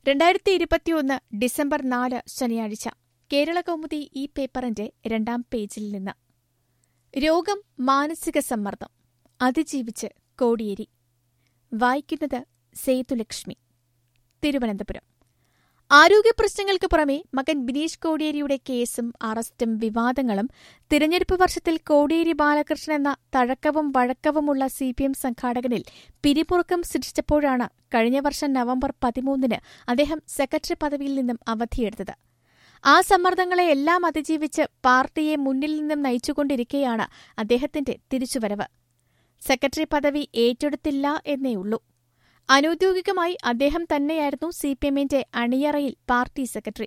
രണ്ടായിരത്തി ഇരുപത്തിയൊന്ന് ഡിസംബർ നാല് ശനിയാഴ്ച കേരള കൗമുദി ഈ പേപ്പറിന്റെ രണ്ടാം പേജിൽ നിന്ന് രോഗം മാനസിക സമ്മർദ്ദം അതിജീവിച്ച് കോടിയേരി വായിക്കുന്നത് സേതുലക്ഷ്മി തിരുവനന്തപുരം ആരോഗ്യപ്രശ്നങ്ങൾക്ക് പുറമെ മകൻ ബിനീഷ് കോടിയേരിയുടെ കേസും അറസ്റ്റും വിവാദങ്ങളും തിരഞ്ഞെടുപ്പ് വർഷത്തിൽ കോടിയേരി ബാലകൃഷ്ണൻ എന്ന തഴക്കവും വഴക്കവുമുള്ള സി പി എം സംഘാടകനിൽ പിരിമുറുക്കം സൃഷ്ടിച്ചപ്പോഴാണ് കഴിഞ്ഞ വർഷം നവംബർ പതിമൂന്നിന് അദ്ദേഹം സെക്രട്ടറി പദവിയിൽ നിന്നും അവധിയെടുത്തത് ആ സമ്മർദ്ദങ്ങളെയെല്ലാം അതിജീവിച്ച് പാർട്ടിയെ മുന്നിൽ നിന്നും നയിച്ചുകൊണ്ടിരിക്കെയാണ് അദ്ദേഹത്തിന്റെ തിരിച്ചുവരവ് സെക്രട്ടറി പദവി ഏറ്റെടുത്തില്ല എന്നേയുള്ളൂ അനൌദ്യോഗികമായി അദ്ദേഹം തന്നെയായിരുന്നു സിപിഎമ്മിന്റെ അണിയറയിൽ പാർട്ടി സെക്രട്ടറി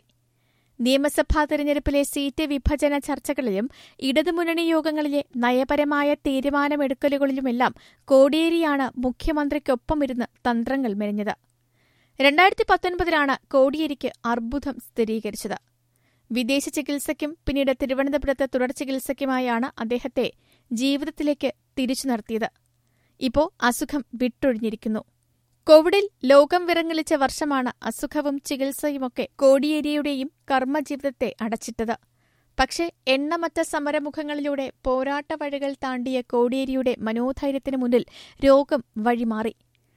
നിയമസഭാ തെരഞ്ഞെടുപ്പിലെ സീറ്റ് വിഭജന ചർച്ചകളിലും ഇടതുമുന്നണി യോഗങ്ങളിലെ നയപരമായ തീരുമാനമെടുക്കലുകളിലുമെല്ലാം കോടിയേരിയാണ് മുഖ്യമന്ത്രിക്കൊപ്പമിരുന്ന് തന്ത്രങ്ങൾ മെനഞ്ഞത് രണ്ടായിരത്തി പത്തൊൻപതിലാണ് കോടിയേരിക്ക് അർബുദം സ്ഥിരീകരിച്ചത് വിദേശ ചികിത്സയ്ക്കും പിന്നീട് തിരുവനന്തപുരത്ത് തുടർ ചികിത്സയ്ക്കുമായാണ് അദ്ദേഹത്തെ ജീവിതത്തിലേക്ക് തിരിച്ചു നടത്തിയത് ഇപ്പോ അസുഖം വിട്ടൊഴിഞ്ഞിരിക്കുന്നു കോവിഡിൽ ലോകം വിറങ്ങലിച്ച വർഷമാണ് അസുഖവും ചികിത്സയുമൊക്കെ കോടിയേരിയുടെയും കർമ്മജീവിതത്തെ അടച്ചിട്ടത് പക്ഷേ എണ്ണമറ്റ സമരമുഖങ്ങളിലൂടെ പോരാട്ട വഴികൾ താണ്ടിയ കോടിയേരിയുടെ മനോധൈര്യത്തിനു മുന്നിൽ രോഗം വഴിമാറി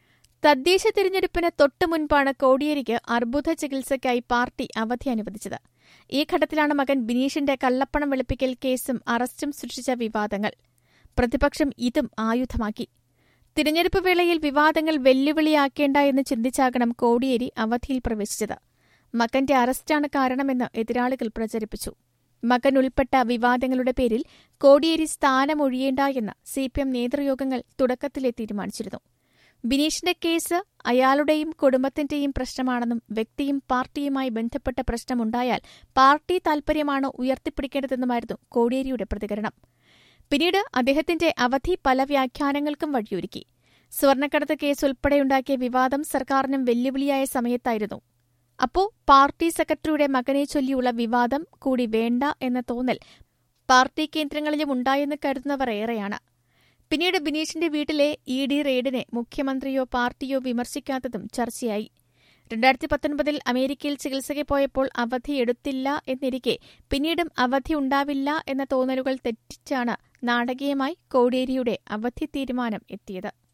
തദ്ദേശ തിരഞ്ഞെടുപ്പിന് തൊട്ടു മുൻപാണ് കോടിയേരിക്ക് അർബുദ ചികിത്സയ്ക്കായി പാർട്ടി അവധി അനുവദിച്ചത് ഈ ഘട്ടത്തിലാണ് മകൻ ബിനീഷിന്റെ കള്ളപ്പണം വെളുപ്പിക്കൽ കേസും അറസ്റ്റും സൃഷ്ടിച്ച വിവാദങ്ങൾ പ്രതിപക്ഷം ഇതും ആയുധമാക്കി തിരഞ്ഞെടുപ്പ് വേളയിൽ വിവാദങ്ങൾ വെല്ലുവിളിയാക്കേണ്ട എന്ന് ചിന്തിച്ചാകണം കോടിയേരി അവധിയിൽ പ്രവേശിച്ചത് മകന്റെ അറസ്റ്റാണ് കാരണമെന്ന് എതിരാളികൾ പ്രചരിപ്പിച്ചു മകൻ ഉൾപ്പെട്ട വിവാദങ്ങളുടെ പേരിൽ കോടിയേരി സ്ഥാനമൊഴിയേണ്ട എന്ന് സിപിഎം നേതൃയോഗങ്ങൾ തുടക്കത്തിലെ തീരുമാനിച്ചിരുന്നു ബിനീഷിന്റെ കേസ് അയാളുടെയും കുടുംബത്തിന്റെയും പ്രശ്നമാണെന്നും വ്യക്തിയും പാർട്ടിയുമായി ബന്ധപ്പെട്ട പ്രശ്നമുണ്ടായാൽ പാർട്ടി താൽപര്യമാണ് ഉയർത്തിപ്പിടിക്കേണ്ടതെന്നുമായിരുന്നു കോടിയേരിയുടെ പ്രതികരണം പിന്നീട് അദ്ദേഹത്തിന്റെ അവധി പല വ്യാഖ്യാനങ്ങൾക്കും വഴിയൊരുക്കി സ്വർണ്ണക്കടത്ത് കേസ് ഉൾപ്പെടെയുണ്ടാക്കിയ വിവാദം സർക്കാരിനും വെല്ലുവിളിയായ സമയത്തായിരുന്നു അപ്പോ പാർട്ടി സെക്രട്ടറിയുടെ മകനെ ചൊല്ലിയുള്ള വിവാദം കൂടി വേണ്ട എന്ന തോന്നൽ പാർട്ടി കേന്ദ്രങ്ങളിലും ഉണ്ടായെന്ന് കരുതുന്നവർ ഏറെയാണ് പിന്നീട് ബിനീഷിന്റെ വീട്ടിലെ ഇ ഡി റെയ്ഡിനെ മുഖ്യമന്ത്രിയോ പാർട്ടിയോ വിമർശിക്കാത്തതും ചർച്ചയായി രണ്ടായിരത്തി പത്തൊൻപതിൽ അമേരിക്കയിൽ ചികിത്സയ്ക്ക് പോയപ്പോൾ അവധി എടുത്തില്ല എന്നിരിക്കെ പിന്നീടും അവധി ഉണ്ടാവില്ല എന്ന തോന്നലുകൾ തെറ്റിച്ചാണ് നാടകീയമായി കോടിയേരിയുടെ അവധി തീരുമാനം എത്തിയത്